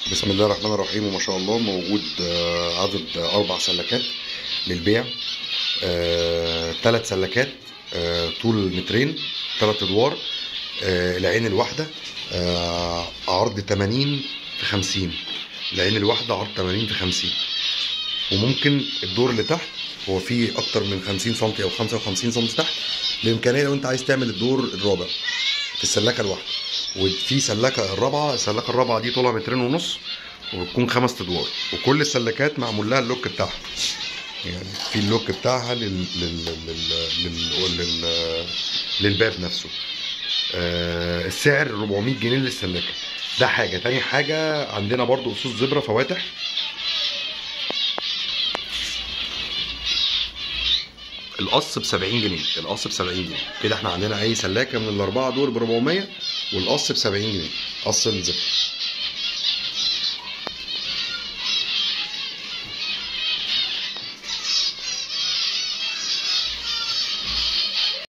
بسم الله الرحمن الرحيم وما شاء الله موجود آه، عدد آه، أربع سلكات للبيع ثلاث سلكات آه، طول مترين ثلاث أدوار آه، العين الواحدة آه، عرض 80 في 50 العين الواحدة عرض 80 في 50 وممكن الدور اللي تحت هو فيه أكتر من 50 سم أو 55 سم تحت بإمكانية لو أنت عايز تعمل الدور الرابع في السلاكة الواحدة وفي سلاكة الرابعة السلاكة الرابعة دي طولها مترين ونص وبتكون خمس ادوار وكل السلكات معمول لها اللوك بتاعها يعني في اللوك بتاعها لل... لل... لل... لل... لل... للباب نفسه آه السعر 400 جنيه للسلاكه ده حاجه تاني حاجه عندنا برضو اسوس زبره فواتح القص ب 70 جنيه القص ب 70 جنيه كده احنا عندنا اي سلاكه من الاربعه دول ب 400 والقص ب 70 جنيه قص الزبره